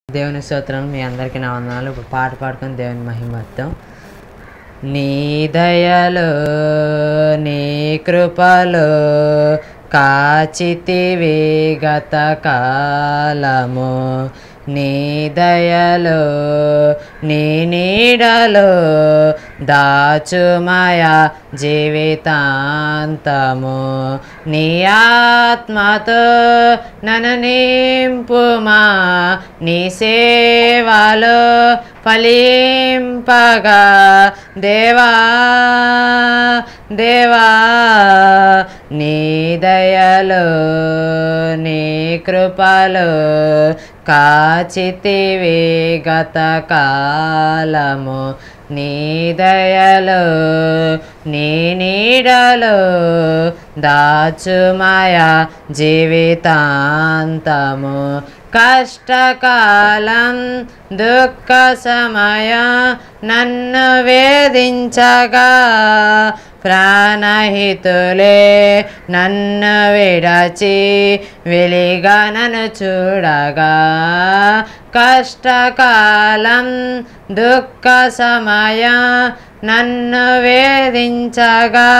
దేవుని స్తోత్రం మీ అందరికీ నా వందనాలు ఇప్పుడు పాట పాడుకొని దేవుని మహిమత్తం నీ దయలో నీ కృపలో కాచితివి గత కాలము నీ దయలో నీ నీడలో దాచుమయ జీవితాంతము నీ ఆత్మతో నన్ను నింపుమా నీ సేవలో ఫలింపగా దేవా దేవా నీ దయలో నీ కృపలో కాచితివి గత కాలము నీ దయలో నీ నీడలో దాచుమయ జీవితాంతము కష్టకాలం దుఃఖ సమయం నన్ను వేధించగా ప్రాణహితులే నన్ను విడచి వెలిగా నన్ను చూడగా కష్టకాలం దుఃఖ సమయం నన్ను వేధించగా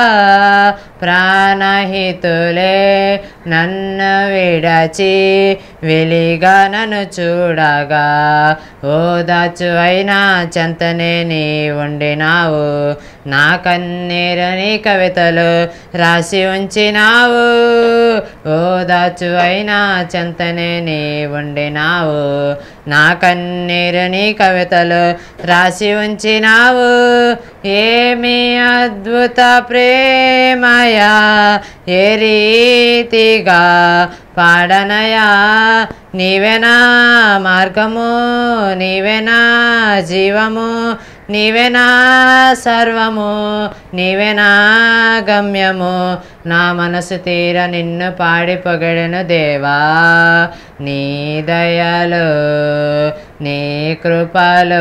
ప్రాణహితులే నన్ను విడచి వెలిగా నన్ను చూడగా ఓదాచు అయినా చెంతనే నీ ఉండినావు నా కన్నీరు నీ కవితలు రాసి ఉంచినావు ఓదాచు అయినా చెంతనే నీ ఉండినావు నా కన్నీరు నీ కవితలు రాసి ఉంచినావు ఏమి అద్భుత ప్రేమయా ఏ రీతిగా పాడనయా నీవేనా మార్గము నీవేనా జీవము నీవేనా సర్వము నీవేనా గమ్యము నా మనసు తీర నిన్ను పాడి పొగడను దేవా నీ దయలో నీ కృపలో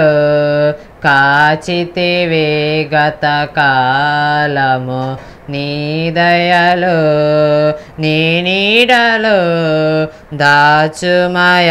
కాచితివి గత కాలము నీ దయలో నీ నీడలో దాచుమయ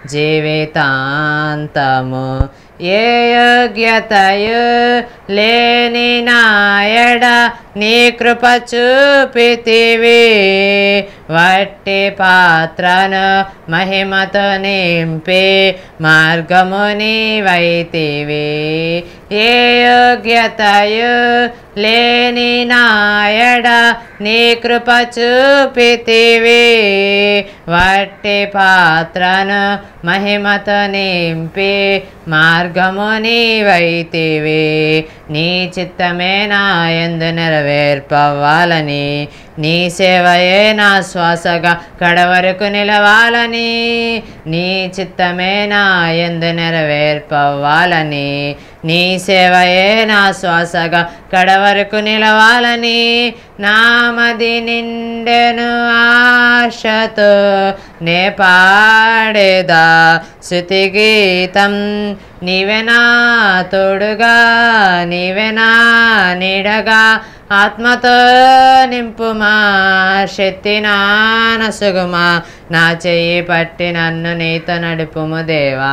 జీవితాంతము ఏ యోగ్యతయు లేని నాయడ నీ కృప చూపితివి వట్టి పాత్రను మహిమతో నింపి మార్గము నీవైతివి ఏ యోగ్యతయు లేని నాయడ నీ కృప చూపితివి వట్టి పాత్రను మహిమతో నింపి మార్గము నీవైతివి నీ చిత్తమే నా ఎందు నెరవేర్పవ్వాలని నీ సేవయే నా శ్వాసగా కడవరకు నిలవాలని నీ చిత్తమే నా ఎందు నెరవేర్పవ్వాలని నీ సేవయే నా శ్వాసగా కడవరకు నిలవాలని నామది నిండెను ఆశతో నే పాడేదా శృతి గీతం నీవెనా తోడుగా నీవెనా నీడగా ఆత్మతో నింపుమా శక్తి నానసుగుమా నా చెయ్యి పట్టి నన్ను నీతో నడుపుము దేవా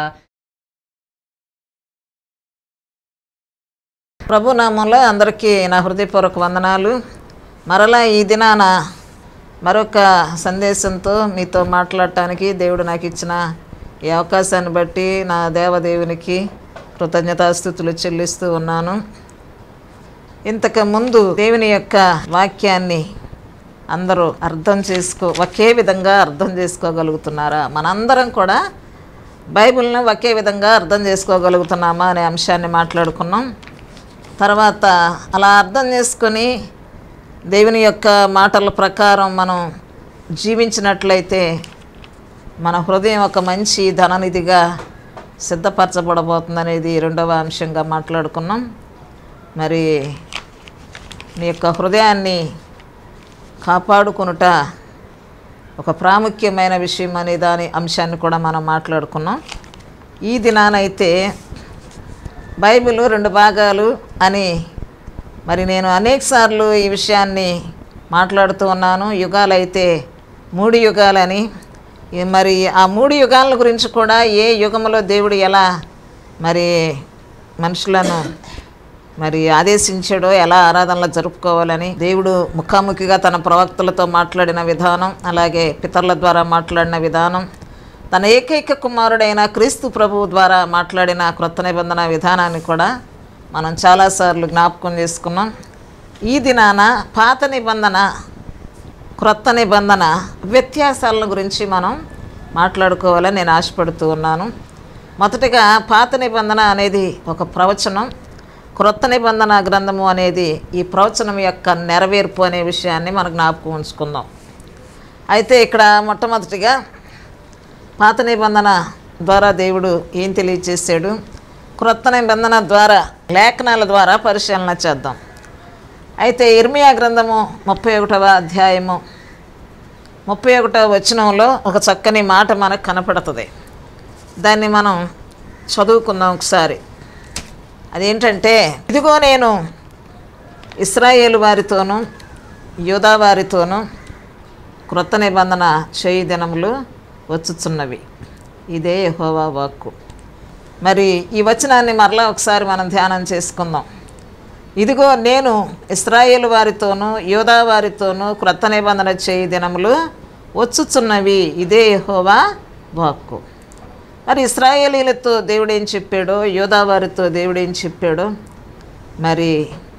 ప్రభు నామంలో అందరికీ నా హృదయపూర్వక వందనాలు మరలా ఈ దినాన మరొక సందేశంతో మీతో మాట్లాడటానికి దేవుడు నాకు ఇచ్చిన ఈ అవకాశాన్ని బట్టి నా దేవదేవునికి కృతజ్ఞతాస్థుతులు చెల్లిస్తూ ఉన్నాను ఇంతకు ముందు దేవుని యొక్క వాక్యాన్ని అందరూ అర్థం చేసుకో ఒకే విధంగా అర్థం చేసుకోగలుగుతున్నారా మనందరం కూడా బైబిల్ని ఒకే విధంగా అర్థం చేసుకోగలుగుతున్నామా అనే అంశాన్ని మాట్లాడుకున్నాం తర్వాత అలా అర్థం చేసుకొని దేవుని యొక్క మాటల ప్రకారం మనం జీవించినట్లయితే మన హృదయం ఒక మంచి ధననిధిగా సిద్ధపరచబడబోతుందనేది రెండవ అంశంగా మాట్లాడుకున్నాం మరి నీ యొక్క హృదయాన్ని కాపాడుకొనుట ఒక ప్రాముఖ్యమైన విషయం అనే దాని అంశాన్ని కూడా మనం మాట్లాడుకున్నాం ఈ దినానైతే బైబిల్ రెండు భాగాలు అని మరి నేను అనేకసార్లు ఈ విషయాన్ని మాట్లాడుతూ ఉన్నాను యుగాలైతే మూడు యుగాలని ఈ మరి ఆ మూడు యుగాల గురించి కూడా ఏ యుగంలో దేవుడు ఎలా మరి మనుషులను మరి ఆదేశించాడో ఎలా ఆరాధనలు జరుపుకోవాలని దేవుడు ముఖాముఖిగా తన ప్రవక్తలతో మాట్లాడిన విధానం అలాగే పితరుల ద్వారా మాట్లాడిన విధానం తన ఏకైక కుమారుడైన క్రీస్తు ప్రభువు ద్వారా మాట్లాడిన క్రొత్త నిబంధన విధానాన్ని కూడా మనం చాలాసార్లు జ్ఞాపకం చేసుకున్నాం ఈ దినాన పాత నిబంధన క్రొత్త నిబంధన వ్యత్యాసాల గురించి మనం మాట్లాడుకోవాలని నేను ఆశపడుతూ ఉన్నాను మొదటిగా పాత నిబంధన అనేది ఒక ప్రవచనం క్రొత్త నిబంధన గ్రంథము అనేది ఈ ప్రవచనం యొక్క నెరవేర్పు అనే విషయాన్ని మనం జ్ఞాపకం ఉంచుకుందాం అయితే ఇక్కడ మొట్టమొదటిగా పాత నిబంధన ద్వారా దేవుడు ఏం తెలియజేశాడు క్రొత్త నిబంధన ద్వారా లేఖనాల ద్వారా పరిశీలన చేద్దాం అయితే ఇర్మియా గ్రంథము ముప్పై ఒకటవ అధ్యాయము ముప్పై ఒకటవ వచనంలో ఒక చక్కని మాట మనకు కనపడుతుంది దాన్ని మనం చదువుకుందాం ఒకసారి అదేంటంటే ఇదిగో నేను ఇస్రాయేలు వారితోనూ యూదా వారితోనూ క్రొత్త నిబంధన చేయి దినములు వచ్చుచున్నవి ఇదే యెహోవా వాక్కు మరి ఈ వచనాన్ని మరలా ఒకసారి మనం ధ్యానం చేసుకుందాం ఇదిగో నేను ఇస్రాయేల్ వారితోనూ యోధా వారితోనూ క్రొత్త నిబంధన చేయి దినములు వచ్చుచున్నవి ఇదే యెహోవా వాక్కు మరి ఇస్రాయేలీలతో దేవుడు ఏం చెప్పాడో యోధా వారితో దేవుడు ఏం చెప్పాడో మరి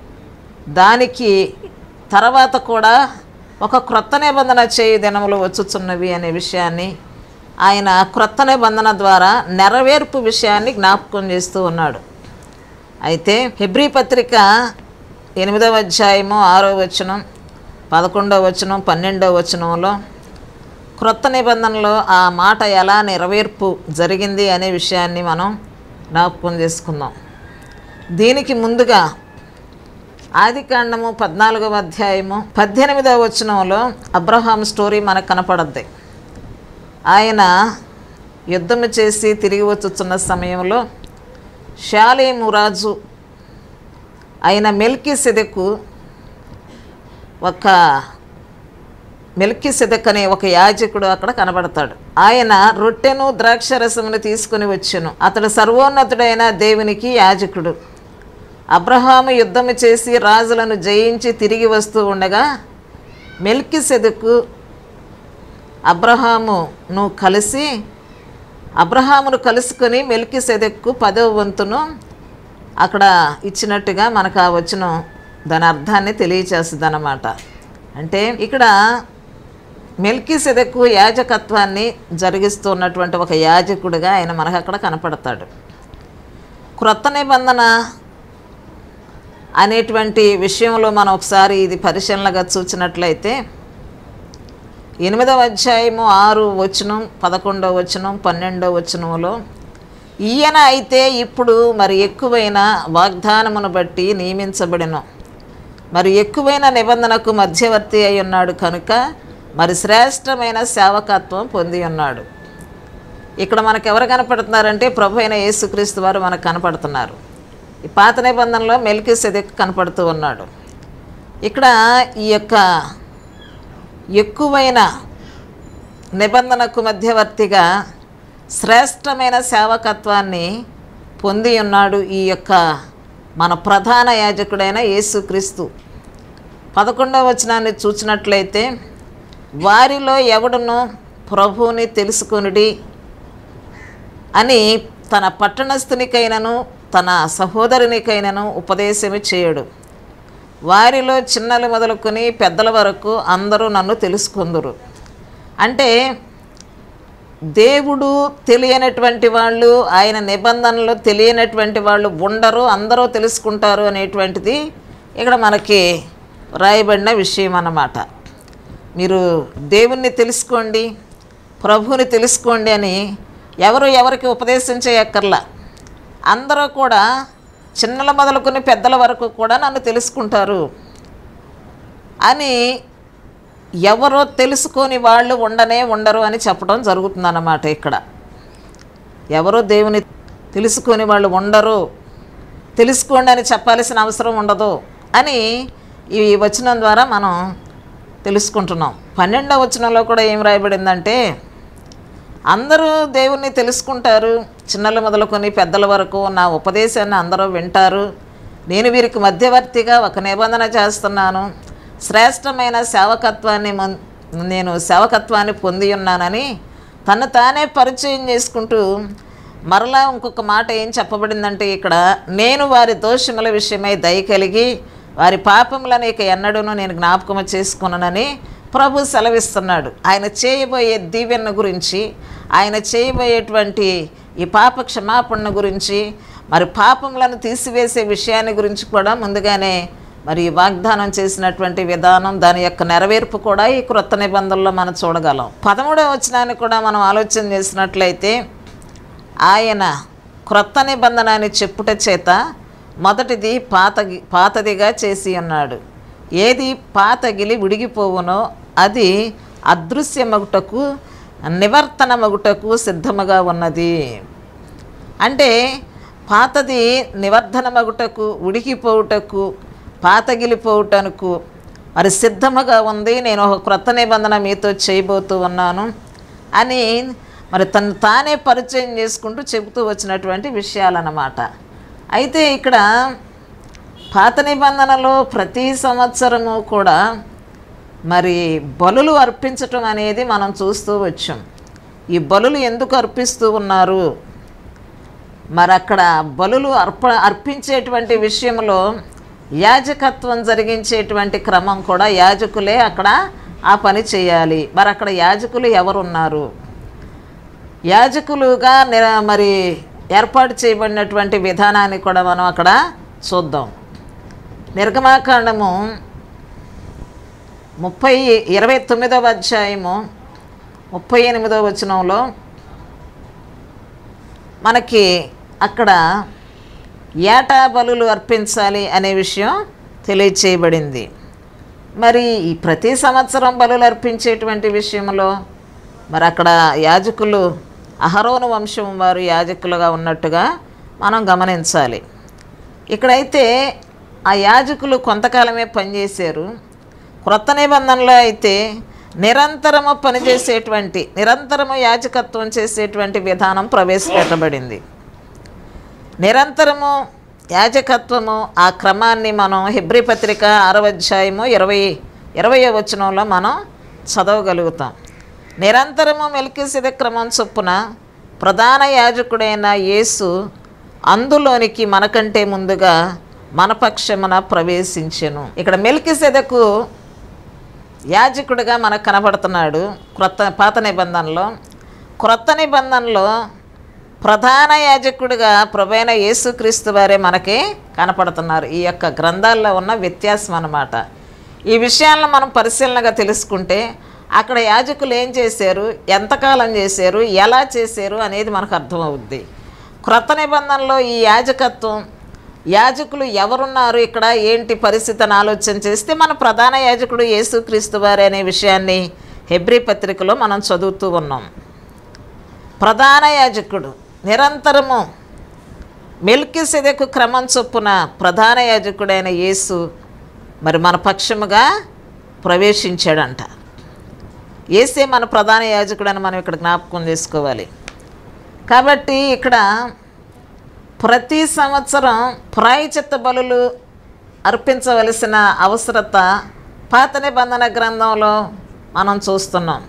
దానికి తర్వాత కూడా ఒక క్రొత్త నిబంధన చేయి దినములు వచ్చుచున్నవి అనే విషయాన్ని ఆయన క్రొత్త నిబంధన ద్వారా నెరవేర్పు విషయాన్ని జ్ఞాపకం చేస్తూ ఉన్నాడు అయితే హెబ్రీ పత్రిక ఎనిమిదవ అధ్యాయము ఆరో వచనం పదకొండవ వచనం పన్నెండవ వచనంలో క్రొత్త నిబంధనలో ఆ మాట ఎలా నెరవేర్పు జరిగింది అనే విషయాన్ని మనం జ్ఞాపకం చేసుకుందాం దీనికి ముందుగా ఆది కాండము పద్నాలుగవ అధ్యాయము పద్దెనిమిదవ వచనంలో అబ్రహాం స్టోరీ మనకు కనపడద్ది ఆయన యుద్ధము చేసి తిరిగి వచ్చుచున్న సమయంలో షాలేము రాజు అయిన మెల్కి సెదెకు ఒక మెల్కి సెదక్ అనే ఒక యాజకుడు అక్కడ కనబడతాడు ఆయన రొట్టెను ద్రాక్షరసమును తీసుకుని వచ్చెను అతడు సర్వోన్నతుడైన దేవునికి యాజకుడు అబ్రహాము యుద్ధము చేసి రాజులను జయించి తిరిగి వస్తూ ఉండగా మెల్కి సెదకు అబ్రహామును కలిసి అబ్రహామును కలుసుకొని మెల్కి సెదెక్కు పదవ వంతును అక్కడ ఇచ్చినట్టుగా మనకు ఆ వచ్చిన దాని అర్థాన్ని తెలియచేస్తుంది అన్నమాట అంటే ఇక్కడ మెల్కి సెదెక్కు యాజకత్వాన్ని జరిగిస్తున్నటువంటి ఒక యాజకుడిగా ఆయన మనకు అక్కడ కనపడతాడు క్రొత్త నిబంధన అనేటువంటి విషయంలో మనం ఒకసారి ఇది పరిశీలనగా చూసినట్లయితే ఎనిమిదవ అధ్యాయము ఆరు వచనం పదకొండవ వచనం పన్నెండవ వచనంలో ఈయన అయితే ఇప్పుడు మరి ఎక్కువైన వాగ్దానమును బట్టి నియమించబడిన మరి ఎక్కువైన నిబంధనకు మధ్యవర్తి అయి ఉన్నాడు కనుక మరి శ్రేష్టమైన సేవకత్వం పొంది ఉన్నాడు ఇక్కడ మనకు ఎవరు కనపడుతున్నారంటే ప్రభు అయిన యేసుక్రీస్తు వారు మనకు కనపడుతున్నారు ఈ పాత నిబంధనలో మెల్కి సెదెక్ కనపడుతూ ఉన్నాడు ఇక్కడ ఈ యొక్క ఎక్కువైన నిబంధనకు మధ్యవర్తిగా శ్రేష్టమైన సేవకత్వాన్ని పొంది ఉన్నాడు ఈ యొక్క మన ప్రధాన యాజకుడైన యేసుక్రీస్తు పదకొండవ వచనాన్ని చూసినట్లయితే వారిలో ఎవడును ప్రభువుని తెలుసుకొనుడి అని తన పట్టణస్థునికైనను తన సహోదరునికైనను ఉపదేశము చేయడు వారిలో చిన్నలు మొదలుకొని పెద్దల వరకు అందరూ నన్ను తెలుసుకుందురు అంటే దేవుడు తెలియనటువంటి వాళ్ళు ఆయన నిబంధనలు తెలియనటువంటి వాళ్ళు ఉండరు అందరూ తెలుసుకుంటారు అనేటువంటిది ఇక్కడ మనకి రాయబడిన విషయం అన్నమాట మీరు దేవుణ్ణి తెలుసుకోండి ప్రభువుని తెలుసుకోండి అని ఎవరు ఎవరికి ఉపదేశం చేయక్కర్లా అందరూ కూడా చిన్నల మొదలుకొని పెద్దల వరకు కూడా నన్ను తెలుసుకుంటారు అని ఎవరో తెలుసుకొని వాళ్ళు ఉండనే ఉండరు అని చెప్పడం జరుగుతుందన్నమాట ఇక్కడ ఎవరో దేవుని తెలుసుకొని వాళ్ళు ఉండరు తెలుసుకోండి అని చెప్పాల్సిన అవసరం ఉండదు అని ఈ వచనం ద్వారా మనం తెలుసుకుంటున్నాం పన్నెండవ వచనంలో కూడా ఏం రాయబడిందంటే అందరూ దేవుణ్ణి తెలుసుకుంటారు చిన్నల మొదలుకొని పెద్దల వరకు నా ఉపదేశాన్ని అందరూ వింటారు నేను వీరికి మధ్యవర్తిగా ఒక నిబంధన చేస్తున్నాను శ్రేష్టమైన సేవకత్వాన్ని మన్- నేను సేవకత్వాన్ని పొంది ఉన్నానని తను తానే పరిచయం చేసుకుంటూ మరలా ఇంకొక మాట ఏం చెప్పబడిందంటే ఇక్కడ నేను వారి దోషముల విషయమై దయ కలిగి వారి పాపములను ఇక ఎన్నడూను నేను జ్ఞాపకము చేసుకున్నానని ప్రభు సెలవిస్తున్నాడు ఆయన చేయబోయే దీవెన గురించి ఆయన చేయబోయేటువంటి ఈ పాప క్షమాపణ గురించి మరి పాపములను తీసివేసే విషయాన్ని గురించి కూడా ముందుగానే మరి ఈ వాగ్దానం చేసినటువంటి విధానం దాని యొక్క నెరవేర్పు కూడా ఈ క్రొత్త నిబంధనలో మనం చూడగలం పదమూడవ వచనాన్ని కూడా మనం ఆలోచన చేసినట్లయితే ఆయన క్రొత్త నిబంధన అని చెప్పుట చేత మొదటిది పాత పాతదిగా చేసి ఉన్నాడు ఏది పాతగిలి విడిగిపోవునో అది అదృశ్యమగుటకు నివర్తనమగుటకు సిద్ధముగా ఉన్నది అంటే పాతది నివర్ధనమగుటకు ఉడికిపోవుటకు పాతగిలిపోవుటకు మరి సిద్ధముగా ఉంది నేను ఒక క్రొత్త నిబంధన మీతో చేయబోతూ ఉన్నాను అని మరి తను తానే పరిచయం చేసుకుంటూ చెబుతూ వచ్చినటువంటి విషయాలన్నమాట అయితే ఇక్కడ పాత నిబంధనలో ప్రతి సంవత్సరము కూడా మరి బలులు అర్పించటం అనేది మనం చూస్తూ వచ్చాం ఈ బలులు ఎందుకు అర్పిస్తూ ఉన్నారు మరి అక్కడ బలులు అర్ప అర్పించేటువంటి విషయంలో యాజకత్వం జరిగించేటువంటి క్రమం కూడా యాజకులే అక్కడ ఆ పని చేయాలి మరి అక్కడ యాజకులు ఎవరున్నారు యాజకులుగా నిర మరి ఏర్పాటు చేయబడినటువంటి విధానాన్ని కూడా మనం అక్కడ చూద్దాం నిర్గమాకాండము ముప్పై ఇరవై తొమ్మిదవ అధ్యాయము ముప్పై ఎనిమిదవ వచనంలో మనకి అక్కడ ఏటా బలులు అర్పించాలి అనే విషయం తెలియచేయబడింది మరి ఈ ప్రతి సంవత్సరం బలులు అర్పించేటువంటి విషయంలో మరి అక్కడ యాజకులు అహరోను వంశం వారు యాజకులుగా ఉన్నట్టుగా మనం గమనించాలి ఇక్కడైతే ఆ యాజకులు కొంతకాలమే పనిచేశారు క్రొత్త నిబంధనలో అయితే నిరంతరము పనిచేసేటువంటి నిరంతరము యాజకత్వం చేసేటువంటి విధానం ప్రవేశపెట్టబడింది నిరంతరము యాజకత్వము ఆ క్రమాన్ని మనం హెబ్రి పత్రిక ఆరవ అధ్యాయము ఇరవై ఇరవై వచనంలో మనం చదవగలుగుతాం నిరంతరము మెలికిసిద క్రమం చొప్పున ప్రధాన యాజకుడైన యేసు అందులోనికి మనకంటే ముందుగా మన పక్షమున ప్రవేశించెను ఇక్కడ మెలికిసెదకు యాజకుడిగా మనకు కనబడుతున్నాడు క్రొత్త పాత నిబంధనలో క్రొత్త నిబంధనలో ప్రధాన యాజకుడిగా ప్రభైన యేసుక్రీస్తు వారే మనకి కనపడుతున్నారు ఈ యొక్క గ్రంథాల్లో ఉన్న వ్యత్యాసం అన్నమాట ఈ విషయాలను మనం పరిశీలనగా తెలుసుకుంటే అక్కడ యాజకులు ఏం చేశారు ఎంతకాలం చేశారు ఎలా చేశారు అనేది మనకు అర్థమవుద్ది క్రొత్త నిబంధనలో ఈ యాజకత్వం యాజకులు ఎవరున్నారు ఇక్కడ ఏంటి పరిస్థితి అని ఆలోచన చేస్తే మన ప్రధాన యాజకుడు యేసుక్రీస్తు వారే అనే విషయాన్ని హెబ్రి పత్రికలో మనం చదువుతూ ఉన్నాం ప్రధాన యాజకుడు నిరంతరము మెల్కి సెదకు క్రమం చొప్పున ప్రధాన యాజకుడైన యేసు మరి మన పక్షముగా ప్రవేశించాడంట ఏసే మన ప్రధాన యాజకుడని మనం ఇక్కడ జ్ఞాపకం చేసుకోవాలి కాబట్టి ఇక్కడ ప్రతి సంవత్సరం ప్రాయచిత్త బలులు అర్పించవలసిన అవసరత పాత నిబంధన గ్రంథంలో మనం చూస్తున్నాం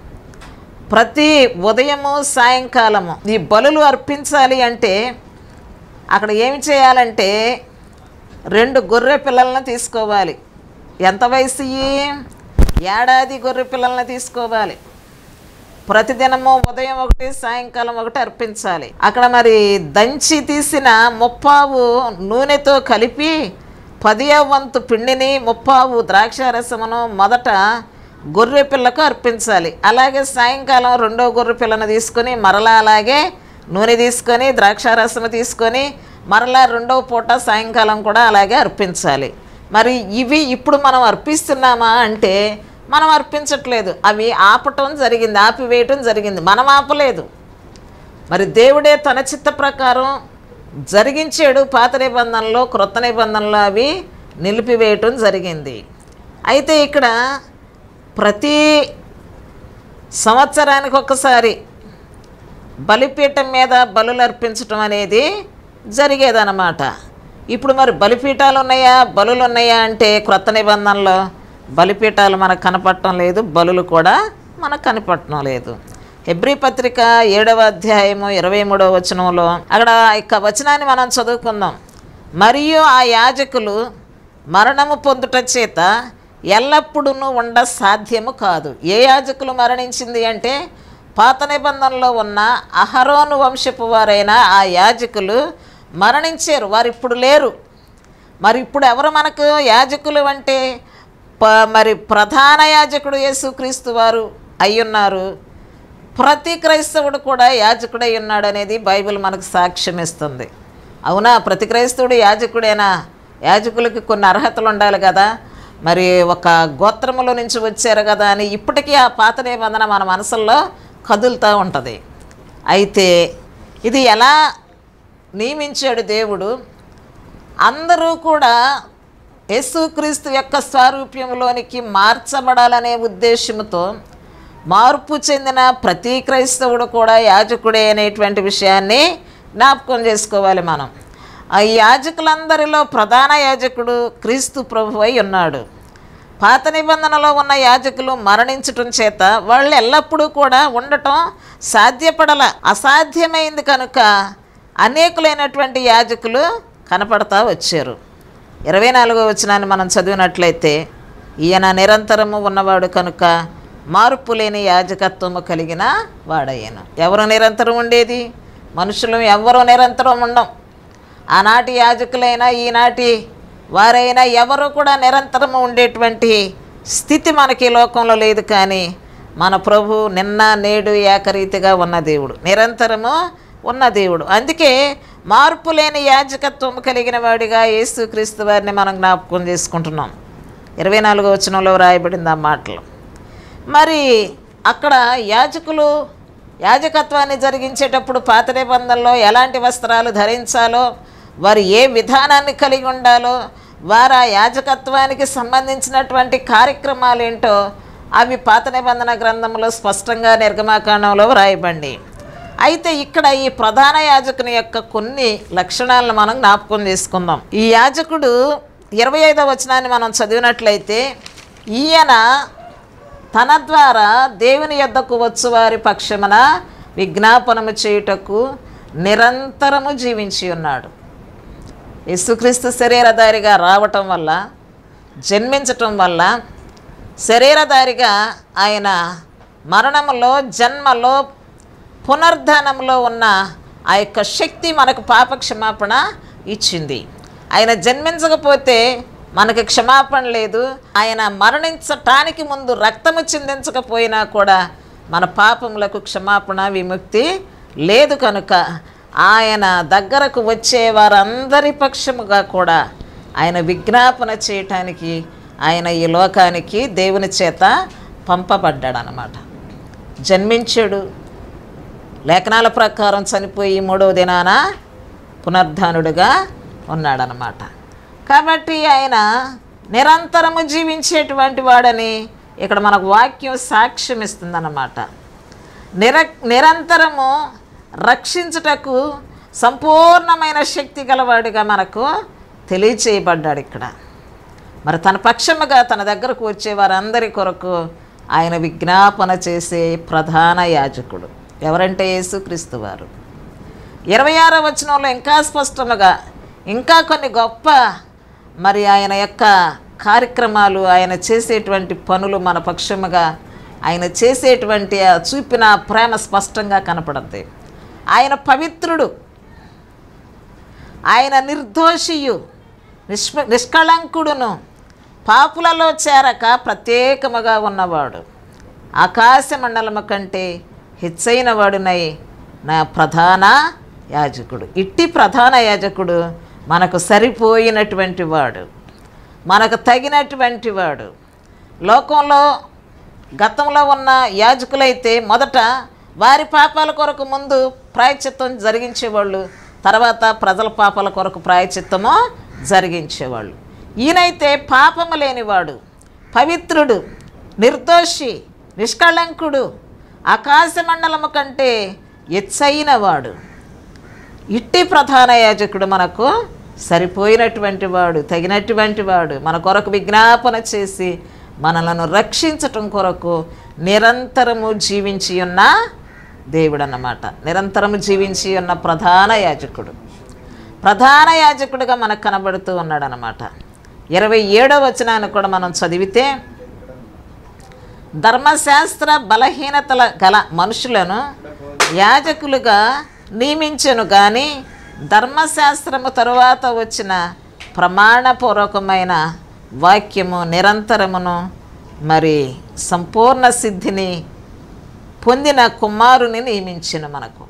ప్రతి ఉదయము సాయంకాలము ఈ బలులు అర్పించాలి అంటే అక్కడ ఏమి చేయాలంటే రెండు గొర్రె పిల్లలను తీసుకోవాలి ఎంత వయసు ఇయ్యి? ఏడాది గొర్రె పిల్లల్ని తీసుకోవాలి ప్రతిదినము ఉదయం ఒకటి సాయంకాలం ఒకటి అర్పించాలి అక్కడ మరి దంచి తీసిన ముప్పావు నూనెతో కలిపి పదియ వంతు పిండిని ముప్పావు ద్రాక్షారసమును మొదట గొర్రె పిల్లకు అర్పించాలి అలాగే సాయంకాలం రెండో గొర్రె పిల్లను తీసుకొని మరలా అలాగే నూనె తీసుకొని ద్రాక్షారసము తీసుకొని మరలా రెండవ పూట సాయంకాలం కూడా అలాగే అర్పించాలి మరి ఇవి ఇప్పుడు మనం అర్పిస్తున్నామా అంటే మనం అర్పించట్లేదు అవి ఆపటం జరిగింది ఆపివేయటం జరిగింది మనం ఆపలేదు మరి దేవుడే తన చిత్త ప్రకారం జరిగించాడు పాత నిబంధనలో క్రొత్త నిబంధనలో అవి నిలిపివేయటం జరిగింది అయితే ఇక్కడ ప్రతి సంవత్సరానికి ఒకసారి బలిపీఠం మీద బలులు అర్పించటం అనేది జరిగేదన్నమాట ఇప్పుడు మరి బలిపీఠాలు ఉన్నాయా బలులు ఉన్నాయా అంటే క్రొత్త నిబంధనలో బలిపీఠాలు మనకు కనపడటం లేదు బలులు కూడా మనకు కనపడటం లేదు హెబ్రి పత్రిక ఏడవ అధ్యాయము ఇరవై మూడవ వచనంలో అక్కడ ఇక వచనాన్ని మనం చదువుకుందాం మరియు ఆ యాజకులు మరణము పొందుట చేత ఎల్లప్పుడూ ఉండ సాధ్యము కాదు ఏ యాజకులు మరణించింది అంటే పాత నిబంధనలో ఉన్న అహరోను వంశపు వారైన ఆ యాజకులు మరణించారు వారు ఇప్పుడు లేరు మరి ఇప్పుడు ఎవరు మనకు యాజకులు అంటే ప- మరి ప్రధాన యాజకుడు యేసుక్రీస్తు వారు అయ్యున్నారు ప్రతి క్రైస్తవుడు కూడా యాజకుడై ఉన్నాడు అనేది బైబిల్ మనకు సాక్ష్యం ఇస్తుంది అవునా ప్రతి క్రైస్తవుడు యాజకుడేనా యాజకులకి కొన్ని అర్హతలు ఉండాలి కదా మరి ఒక గోత్రములో నుంచి వచ్చారు కదా అని ఇప్పటికీ ఆ పాత నిబంధన మన మనసుల్లో కదులుతూ ఉంటుంది అయితే ఇది ఎలా నియమించాడు దేవుడు అందరూ కూడా యేసుక్రీస్తు యొక్క స్వారూప్యంలోనికి మార్చబడాలనే ఉద్దేశంతో మార్పు చెందిన ప్రతి క్రైస్తవుడు కూడా యాజకుడే అనేటువంటి విషయాన్ని జ్ఞాపకం చేసుకోవాలి మనం ఆ యాజకులందరిలో ప్రధాన యాజకుడు క్రీస్తు ప్రభు అయి ఉన్నాడు పాత నిబంధనలో ఉన్న యాజకులు మరణించటం చేత వాళ్ళు ఎల్లప్పుడూ కూడా ఉండటం సాధ్యపడల అసాధ్యమైంది కనుక అనేకులైనటువంటి యాజకులు కనపడతా వచ్చారు ఇరవై నాలుగో వచనాన్ని మనం చదివినట్లయితే ఈయన నిరంతరము ఉన్నవాడు కనుక మార్పు లేని యాజకత్వము కలిగిన వాడయ్యాను ఎవరు నిరంతరం ఉండేది మనుషులు ఎవరు నిరంతరం ఉండం ఆనాటి యాజకులైనా ఈనాటి వారైనా ఎవరు కూడా నిరంతరము ఉండేటువంటి స్థితి మనకి ఈ లోకంలో లేదు కానీ మన ప్రభు నిన్న నేడు ఏకరీతిగా ఉన్న దేవుడు నిరంతరము ఉన్న దేవుడు అందుకే మార్పు లేని యాజకత్వం కలిగిన వాడిగా యేసుక్రీస్తు వారిని మనం జ్ఞాపకం చేసుకుంటున్నాం ఇరవై నాలుగో వచనంలో వ్రాయబడింది ఆ మాటలు మరి అక్కడ యాజకులు యాజకత్వాన్ని జరిగించేటప్పుడు పాత నిబంధనలో ఎలాంటి వస్త్రాలు ధరించాలో వారు ఏ విధానాన్ని కలిగి ఉండాలో వారు ఆ యాజకత్వానికి సంబంధించినటువంటి కార్యక్రమాలు ఏంటో అవి పాత నిబంధన గ్రంథంలో స్పష్టంగా నిర్గమాకాండంలో వ్రాయబండి అయితే ఇక్కడ ఈ ప్రధాన యాజకుని యొక్క కొన్ని లక్షణాలను మనం జ్ఞాపకం చేసుకుందాం ఈ యాజకుడు ఇరవై ఐదవ వచనాన్ని మనం చదివినట్లయితే ఈయన తన ద్వారా దేవుని యొద్దకు వచ్చు వారి పక్షమున విజ్ఞాపనము చేయుటకు నిరంతరము జీవించి ఉన్నాడు యేసుక్రీస్తు శరీరధారిగా రావటం వల్ల జన్మించటం వల్ల శరీరధారిగా ఆయన మరణములో జన్మలో పునర్ధానంలో ఉన్న ఆ యొక్క శక్తి మనకు పాప క్షమాపణ ఇచ్చింది ఆయన జన్మించకపోతే మనకు క్షమాపణ లేదు ఆయన మరణించటానికి ముందు రక్తము చిందించకపోయినా కూడా మన పాపములకు క్షమాపణ విముక్తి లేదు కనుక ఆయన దగ్గరకు వచ్చే వారందరి పక్షముగా కూడా ఆయన విజ్ఞాపన చేయటానికి ఆయన ఈ లోకానికి దేవుని చేత పంపబడ్డాడు అన్నమాట జన్మించాడు లేఖనాల ప్రకారం చనిపోయి మూడవ దినాన పునర్ధానుడుగా ఉన్నాడనమాట కాబట్టి ఆయన నిరంతరము జీవించేటువంటి వాడని ఇక్కడ మనకు వాక్యం సాక్ష్యం ఇస్తుందన్నమాట నిర నిరంతరము రక్షించుటకు సంపూర్ణమైన శక్తి గలవాడిగా మనకు తెలియచేయబడ్డాడు ఇక్కడ మరి తన పక్షముగా తన దగ్గరకు వచ్చే వారందరి కొరకు ఆయన విజ్ఞాపన చేసే ప్రధాన యాజకుడు ఎవరంటే యేసుక్రీస్తు వారు ఇరవై ఆరో వచనంలో ఇంకా స్పష్టముగా ఇంకా కొన్ని గొప్ప మరి ఆయన యొక్క కార్యక్రమాలు ఆయన చేసేటువంటి పనులు మన పక్షముగా ఆయన చేసేటువంటి ఆ చూపిన ప్రేమ స్పష్టంగా కనపడుద్ది ఆయన పవిత్రుడు ఆయన నిర్దోషియు నిష్మ నిష్కళంకుడును పాపులలో చేరక ప్రత్యేకముగా ఉన్నవాడు ఆకాశ మండలము కంటే హెచ్చైన వాడునై నా ప్రధాన యాజకుడు ఇట్టి ప్రధాన యాజకుడు మనకు సరిపోయినటువంటి వాడు మనకు తగినటువంటి వాడు లోకంలో గతంలో ఉన్న యాజకులైతే మొదట వారి పాపాల కొరకు ముందు ప్రాయచిత్తం జరిగించేవాళ్ళు తర్వాత ప్రజల పాపాల కొరకు ప్రాయచిత్తము జరిగించేవాళ్ళు ఈయనైతే పాపము లేనివాడు పవిత్రుడు నిర్దోషి నిష్కళంకుడు ఆకాశ మండలము కంటే ఎచ్చైన వాడు ఇట్టి ప్రధాన యాజకుడు మనకు సరిపోయినటువంటి వాడు తగినటువంటి వాడు మన కొరకు విజ్ఞాపన చేసి మనలను రక్షించటం కొరకు నిరంతరము జీవించి ఉన్న దేవుడు అన్నమాట నిరంతరము జీవించి ఉన్న ప్రధాన యాజకుడు ప్రధాన యాజకుడిగా మనకు కనబడుతూ ఉన్నాడు అన్నమాట ఇరవై ఏడవ వచనాన్ని కూడా మనం చదివితే ధర్మశాస్త్ర బలహీనతల గల మనుషులను యాజకులుగా నియమించెను కానీ ధర్మశాస్త్రము తరువాత వచ్చిన ప్రమాణపూర్వకమైన వాక్యము నిరంతరమును మరి సంపూర్ణ సిద్ధిని పొందిన కుమారుని నియమించిన మనకు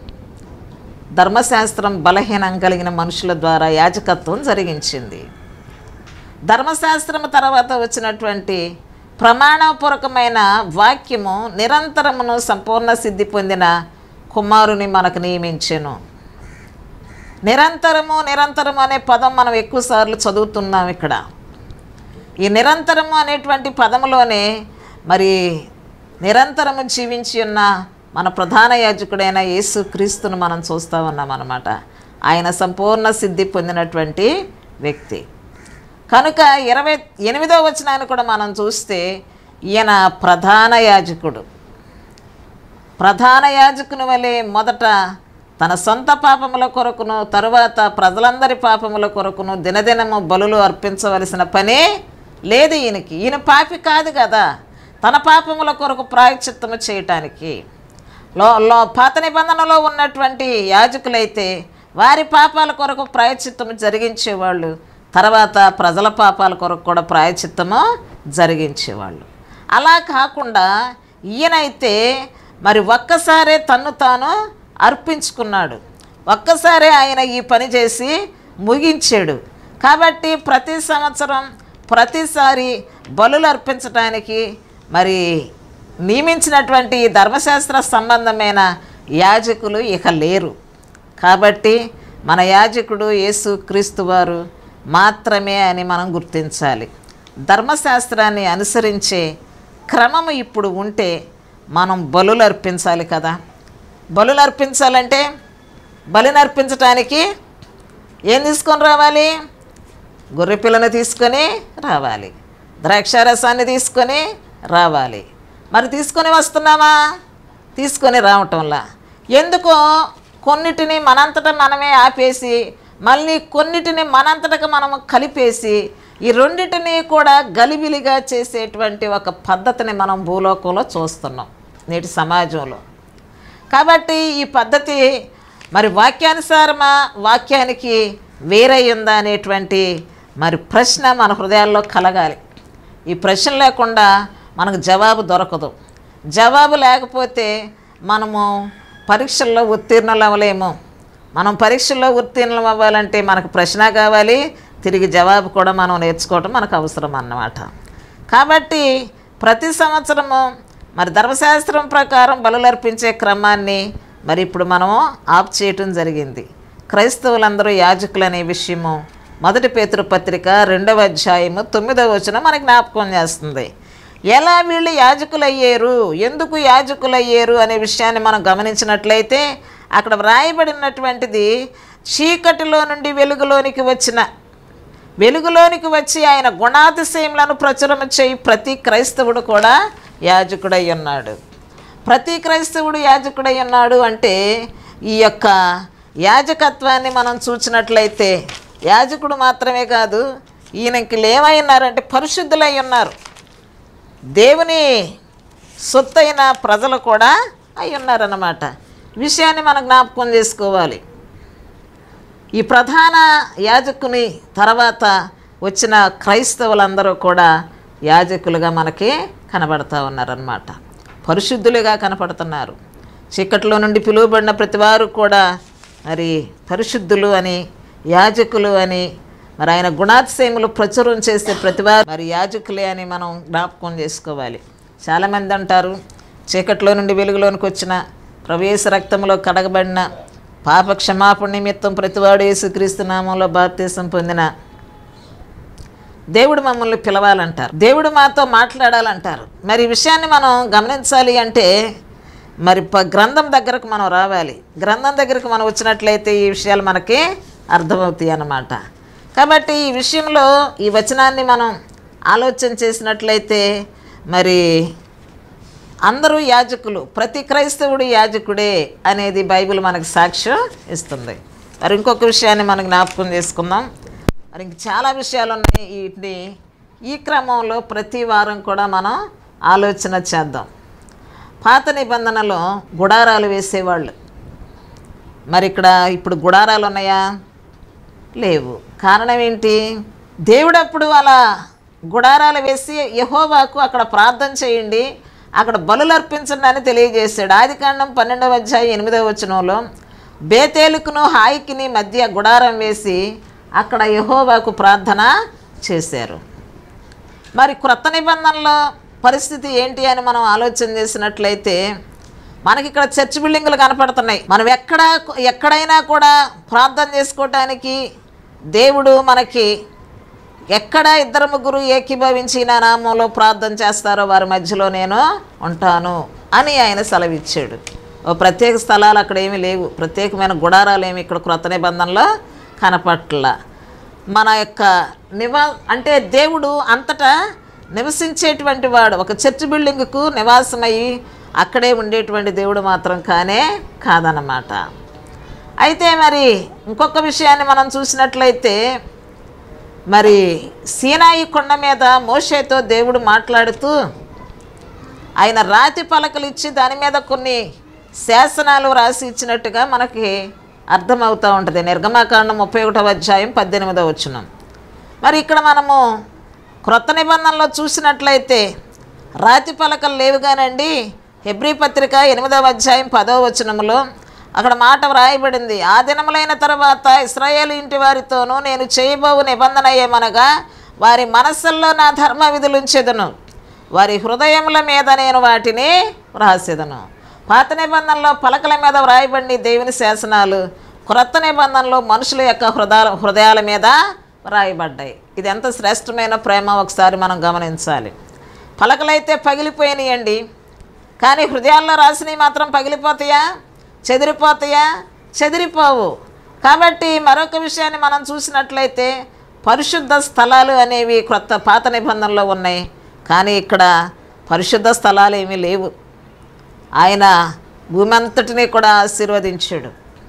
ధర్మశాస్త్రం బలహీనం కలిగిన మనుషుల ద్వారా యాజకత్వం జరిగించింది ధర్మశాస్త్రము తర్వాత వచ్చినటువంటి ప్రమాణపూర్వకమైన వాక్యము నిరంతరమును సంపూర్ణ సిద్ధి పొందిన కుమారుని మనకు నియమించెను నిరంతరము నిరంతరము అనే పదం మనం ఎక్కువసార్లు చదువుతున్నాం ఇక్కడ ఈ నిరంతరము అనేటువంటి పదములోనే మరి నిరంతరము జీవించి ఉన్న మన ప్రధాన యాజకుడైన యేసు క్రీస్తును మనం చూస్తూ ఉన్నాం అన్నమాట ఆయన సంపూర్ణ సిద్ధి పొందినటువంటి వ్యక్తి కనుక ఇరవై ఎనిమిదో వచనాన్ని కూడా మనం చూస్తే ఈయన ప్రధాన యాజకుడు ప్రధాన యాజకుని వలె మొదట తన సొంత పాపముల కొరకును తరువాత ప్రజలందరి పాపముల కొరకును దినదినము బలులు అర్పించవలసిన పనే లేదు ఈయనకి ఈయన పాపి కాదు కదా తన పాపముల కొరకు ప్రాయశ్చిత్తము చేయటానికి లో లో పాత నిబంధనలో ఉన్నటువంటి యాజకులైతే వారి పాపాల కొరకు ప్రాయశ్చిత్తము జరిగించేవాళ్ళు తర్వాత ప్రజల పాపాల కొరకు కూడా ప్రాయశ్చిత్తము జరిగించేవాళ్ళు అలా కాకుండా ఈయనైతే మరి ఒక్కసారే తన్ను తాను అర్పించుకున్నాడు ఒక్కసారే ఆయన ఈ పని చేసి ముగించాడు కాబట్టి ప్రతి సంవత్సరం ప్రతిసారి బలులు అర్పించడానికి మరి నియమించినటువంటి ఈ ధర్మశాస్త్ర సంబంధమైన యాజకులు ఇక లేరు కాబట్టి మన యాజకుడు యేసు క్రీస్తు వారు మాత్రమే అని మనం గుర్తించాలి ధర్మశాస్త్రాన్ని అనుసరించే క్రమము ఇప్పుడు ఉంటే మనం బలులు అర్పించాలి కదా బలులు అర్పించాలంటే బలిని అర్పించటానికి ఏం తీసుకొని రావాలి గొర్రె పిల్లను తీసుకొని రావాలి ద్రాక్షారసాన్ని తీసుకొని రావాలి మరి తీసుకొని వస్తున్నామా తీసుకొని రావటంలా ఎందుకో కొన్నిటిని మనంతటా మనమే ఆపేసి మళ్ళీ కొన్నిటిని మనంతటగా మనము కలిపేసి ఈ రెండిటిని కూడా గలిబిలిగా చేసేటువంటి ఒక పద్ధతిని మనం భూలోకంలో చూస్తున్నాం నేటి సమాజంలో కాబట్టి ఈ పద్ధతి మరి వాక్యానుసారమా వాక్యానికి వేరై ఉందా అనేటువంటి మరి ప్రశ్న మన హృదయాల్లో కలగాలి ఈ ప్రశ్న లేకుండా మనకు జవాబు దొరకదు జవాబు లేకపోతే మనము పరీక్షల్లో ఉత్తీర్ణులు అవ్వలేము మనం పరీక్షల్లో ఉత్తీర్ణం అవ్వాలంటే మనకు ప్రశ్న కావాలి తిరిగి జవాబు కూడా మనం నేర్చుకోవడం మనకు అవసరం అన్నమాట కాబట్టి ప్రతి సంవత్సరము మరి ధర్మశాస్త్రం ప్రకారం బలులు అర్పించే క్రమాన్ని మరి ఇప్పుడు మనము ఆఫ్ చేయటం జరిగింది క్రైస్తవులందరూ యాజకులు అనే విషయము మొదటి పేతురు పత్రిక రెండవ అధ్యాయము తొమ్మిదవ వచనం మనకి జ్ఞాపకం చేస్తుంది ఎలా వీళ్ళు యాజకులు అయ్యారు ఎందుకు యాజకులు అయ్యారు అనే విషయాన్ని మనం గమనించినట్లయితే అక్కడ వ్రాయబడినటువంటిది చీకటిలో నుండి వెలుగులోనికి వచ్చిన వెలుగులోనికి వచ్చి ఆయన గుణాతిశయములను ప్రచురం చేయి ప్రతి క్రైస్తవుడు కూడా యాజకుడై ఉన్నాడు ప్రతి క్రైస్తవుడు యాజకుడై ఉన్నాడు అంటే ఈ యొక్క యాజకత్వాన్ని మనం చూసినట్లయితే యాజకుడు మాత్రమే కాదు ఈయనకి ఏమైనారంటే పరిశుద్ధులై ఉన్నారు దేవుని సొత్తైన ప్రజలు కూడా అయి ఉన్నారన్నమాట విషయాన్ని మనం జ్ఞాపకం చేసుకోవాలి ఈ ప్రధాన యాజకుని తర్వాత వచ్చిన క్రైస్తవులందరూ కూడా యాజకులుగా మనకి కనబడతా ఉన్నారన్నమాట పరిశుద్ధులుగా కనపడుతున్నారు చీకట్లో నుండి పిలువబడిన ప్రతివారు కూడా మరి పరిశుద్ధులు అని యాజకులు అని మరి ఆయన గుణాతిశయములు ప్రచురం చేసే ప్రతివారు మరి యాజకులే అని మనం జ్ఞాపకం చేసుకోవాలి చాలామంది అంటారు చీకట్లో నుండి వెలుగులోనికి వచ్చిన ప్రవేశ రక్తంలో కడగబడిన పాప క్షమాపణ నిమిత్తం ప్రతివాడు యేసుక్రీస్తు నామంలో బాప్తీసం పొందిన దేవుడు మమ్మల్ని పిలవాలంటారు దేవుడు మాతో మాట్లాడాలంటారు మరి ఈ విషయాన్ని మనం గమనించాలి అంటే మరి ప గ్రంథం దగ్గరకు మనం రావాలి గ్రంథం దగ్గరకు మనం వచ్చినట్లయితే ఈ విషయాలు మనకి అర్థమవుతాయి అన్నమాట కాబట్టి ఈ విషయంలో ఈ వచనాన్ని మనం ఆలోచన చేసినట్లయితే మరి అందరూ యాజకులు ప్రతి క్రైస్తవుడు యాజకుడే అనేది బైబిల్ మనకు సాక్ష్యం ఇస్తుంది మరి ఇంకొక విషయాన్ని మనం జ్ఞాపకం చేసుకుందాం మరి ఇంక చాలా విషయాలు ఉన్నాయి వీటిని ఈ క్రమంలో ప్రతి వారం కూడా మనం ఆలోచన చేద్దాం పాత నిబంధనలో గుడారాలు వేసేవాళ్ళు మరి ఇక్కడ ఇప్పుడు గుడారాలు ఉన్నాయా లేవు కారణం ఏంటి దేవుడు అప్పుడు అలా గుడారాలు వేసి యహోవాకు అక్కడ ప్రార్థన చేయండి అక్కడ బలులు అర్పించండి అని తెలియజేశాడు ఆది కాండం పన్నెండవ అధ్యాయం ఎనిమిదవ వచనంలో బేతేలుకును హాయికిని మధ్య గుడారం వేసి అక్కడ యహోవాకు ప్రార్థన చేశారు మరి క్రొత్త నిబంధనలో పరిస్థితి ఏంటి అని మనం ఆలోచన చేసినట్లయితే మనకి ఇక్కడ చర్చ్ బిల్డింగులు కనపడుతున్నాయి మనం ఎక్కడ ఎక్కడైనా కూడా ప్రార్థన చేసుకోవటానికి దేవుడు మనకి ఎక్కడ ఇద్దరు ముగ్గురు ఏకీభవించి నా నామంలో ప్రార్థన చేస్తారో వారి మధ్యలో నేను ఉంటాను అని ఆయన సెలవిచ్చాడు ఓ ప్రత్యేక స్థలాలు అక్కడ ఏమీ లేవు ప్రత్యేకమైన గుడారాలు ఏమి ఇక్కడ క్రొత్త నిబంధనలో కనపట్ల మన యొక్క నివా అంటే దేవుడు అంతటా నివసించేటువంటి వాడు ఒక చర్చ్ బిల్డింగ్కు నివాసమయ్యి అక్కడే ఉండేటువంటి దేవుడు మాత్రం కానే కాదన్నమాట అయితే మరి ఇంకొక విషయాన్ని మనం చూసినట్లయితే మరి సీనాయి కొండ మీద మోషేతో దేవుడు మాట్లాడుతూ ఆయన రాతి పలకలు ఇచ్చి దాని మీద కొన్ని శాసనాలు రాసి ఇచ్చినట్టుగా మనకి అర్థమవుతూ ఉంటుంది నిర్గమాకాండం ముప్పై ఒకటవ అధ్యాయం పద్దెనిమిదవ వచనం మరి ఇక్కడ మనము క్రొత్త నిబంధనలో చూసినట్లయితే రాతి పలకలు లేవు కానండి హెబ్రీ పత్రిక ఎనిమిదవ అధ్యాయం పదవ వచనములో అక్కడ మాట వ్రాయబడింది ఆ దినములైన తర్వాత ఇస్రాయేల్ ఇంటి వారితోనూ నేను చేయబోవు నిబంధన ఏమనగా వారి మనస్సుల్లో నా ధర్మ విధులు ఉంచెదను వారి హృదయముల మీద నేను వాటిని వ్రాసేదను పాత నిబంధనలో పలకల మీద వ్రాయబడి దేవుని శాసనాలు క్రొత్త నిబంధనలో మనుషుల యొక్క హృదయ హృదయాల మీద వ్రాయబడ్డాయి ఇది ఎంత శ్రేష్టమైన ప్రేమ ఒకసారి మనం గమనించాలి పలకలైతే పగిలిపోయినాయండి కానీ హృదయాల్లో రాసినవి మాత్రం పగిలిపోతాయా చెదిరిపోతాయా చెదిరిపోవు కాబట్టి మరొక విషయాన్ని మనం చూసినట్లయితే పరిశుద్ధ స్థలాలు అనేవి క్రొత్త పాత నిబంధనలో ఉన్నాయి కానీ ఇక్కడ పరిశుద్ధ స్థలాలు ఏమీ లేవు ఆయన భూమి అంతటినీ కూడా ఆశీర్వదించాడు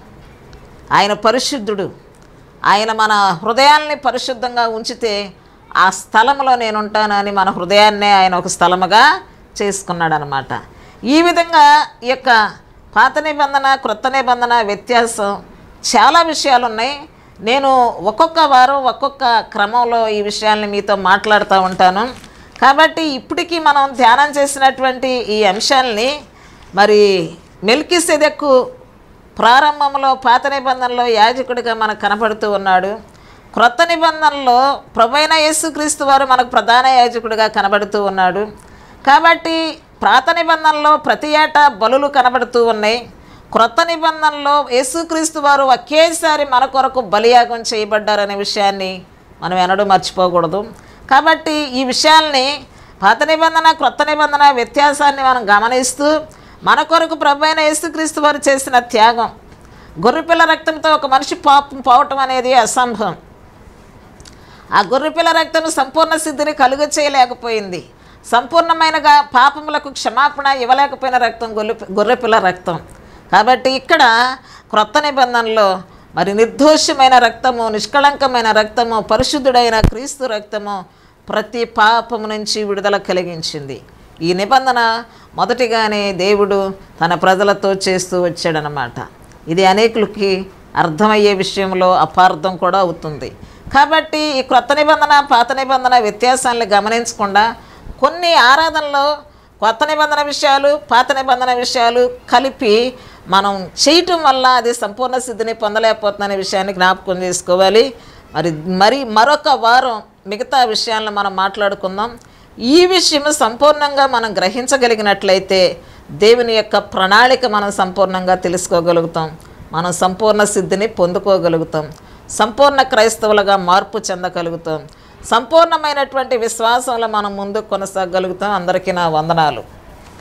ఆయన పరిశుద్ధుడు ఆయన మన హృదయాల్ని పరిశుద్ధంగా ఉంచితే ఆ స్థలంలో నేను ఉంటాను అని మన హృదయాన్నే ఆయన ఒక స్థలముగా చేసుకున్నాడు అనమాట ఈ విధంగా ఈ యొక్క పాత నిబంధన క్రొత్త నిబంధన వ్యత్యాసం చాలా విషయాలు ఉన్నాయి నేను ఒక్కొక్క వారం ఒక్కొక్క క్రమంలో ఈ విషయాల్ని మీతో మాట్లాడుతూ ఉంటాను కాబట్టి ఇప్పటికీ మనం ధ్యానం చేసినటువంటి ఈ అంశాలని మరి మెల్కి సెదెక్కు ప్రారంభంలో పాత నిబంధనలో యాజకుడిగా మనకు కనపడుతూ ఉన్నాడు క్రొత్త నిబంధనలో ప్రభైన యేసుక్రీస్తు వారు మనకు ప్రధాన యాజకుడిగా కనబడుతూ ఉన్నాడు కాబట్టి పాత నిబంధనలో ప్రతి ఏటా బలులు కనబడుతూ ఉన్నాయి క్రొత్త నిబంధనలో యేసుక్రీస్తు వారు ఒకేసారి మన కొరకు బలియాగం చేయబడ్డారనే విషయాన్ని మనం ఎన్నడూ మర్చిపోకూడదు కాబట్టి ఈ విషయాల్ని పాత నిబంధన క్రొత్త నిబంధన వ్యత్యాసాన్ని మనం గమనిస్తూ మన కొరకు ప్రభు అయిన యేసుక్రీస్తు వారు చేసిన త్యాగం గొర్రెపిల్ల రక్తంతో ఒక మనిషి పాపం పోవటం అనేది అసంభవం ఆ గొర్రెపిల్ల రక్తం సంపూర్ణ సిద్ధిని కలుగ చేయలేకపోయింది సంపూర్ణమైనగా పాపములకు క్షమాపణ ఇవ్వలేకపోయిన రక్తం గొర్రె గొర్రెపిల్ల రక్తం కాబట్టి ఇక్కడ క్రొత్త నిబంధనలో మరి నిర్దోషమైన రక్తము నిష్కళంకమైన రక్తము పరిశుద్ధుడైన క్రీస్తు రక్తము ప్రతి పాపము నుంచి విడుదల కలిగించింది ఈ నిబంధన మొదటిగానే దేవుడు తన ప్రజలతో చేస్తూ వచ్చాడనమాట ఇది అనేకులకి అర్థమయ్యే విషయంలో అపార్థం కూడా అవుతుంది కాబట్టి ఈ క్రొత్త నిబంధన పాత నిబంధన వ్యత్యాసాలను గమనించకుండా కొన్ని ఆరాధనలో కొత్త నిబంధన విషయాలు పాత నిబంధన విషయాలు కలిపి మనం చేయటం వల్ల అది సంపూర్ణ సిద్ధిని పొందలేకపోతుందనే విషయాన్ని జ్ఞాపకం చేసుకోవాలి మరి మరి మరొక వారం మిగతా విషయాలను మనం మాట్లాడుకుందాం ఈ విషయం సంపూర్ణంగా మనం గ్రహించగలిగినట్లయితే దేవుని యొక్క ప్రణాళిక మనం సంపూర్ణంగా తెలుసుకోగలుగుతాం మనం సంపూర్ణ సిద్ధిని పొందుకోగలుగుతాం సంపూర్ణ క్రైస్తవులుగా మార్పు చెందగలుగుతాం సంపూర్ణమైనటువంటి విశ్వాసంలో మనం ముందు కొనసాగలుగుతాం అందరికీ నా వందనాలు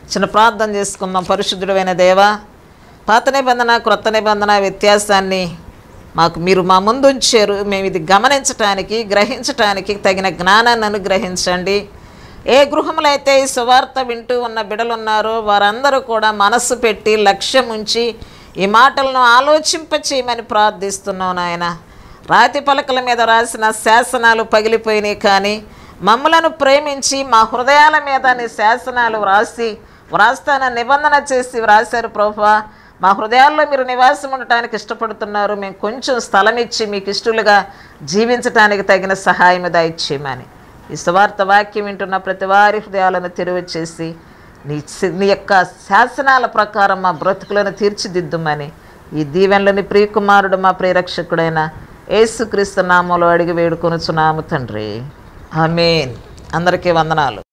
చిన్న ప్రార్థన చేసుకుందాం పరిశుద్ధుడైన దేవా పాత నిబంధన క్రొత్త నిబంధన వ్యత్యాసాన్ని మాకు మీరు మా ముందు ఉంచారు మేము ఇది గమనించటానికి గ్రహించటానికి తగిన జ్ఞానాన్ని అనుగ్రహించండి ఏ గృహంలో అయితే ఈ సువార్త వింటూ ఉన్న బిడలు ఉన్నారో వారందరూ కూడా మనస్సు పెట్టి లక్ష్యం ఉంచి ఈ మాటలను ఆలోచింపచేయమని ప్రార్థిస్తున్నాం నాయన రాతి పలకల మీద రాసిన శాసనాలు పగిలిపోయినాయి కానీ మమ్మలను ప్రేమించి మా హృదయాల మీద నీ శాసనాలు వ్రాసి వ్రాస్తాన నిబంధన చేసి వ్రాశారు ప్రభా మా హృదయాల్లో మీరు నివాసం ఉండటానికి ఇష్టపడుతున్నారు మేము కొంచెం స్థలం ఇచ్చి మీకు ఇష్టలుగా జీవించటానికి తగిన సహాయం దయచేయమని ఈ సువార్త వాక్యం వింటున్న ప్రతి వారి హృదయాలను తెరువు చేసి నీ సి- నీ యొక్క శాసనాల ప్రకారం మా బ్రతుకులను తీర్చిదిద్దుమని ఈ దీవెనలోని ప్రియకుమారుడు మా ప్రియరక్షకుడైన యేసుక్రీస్తు నామంలో అడిగి వేడుకొనుచున్నాము తండ్రి ఆమేన్ అందరికీ వందనాలు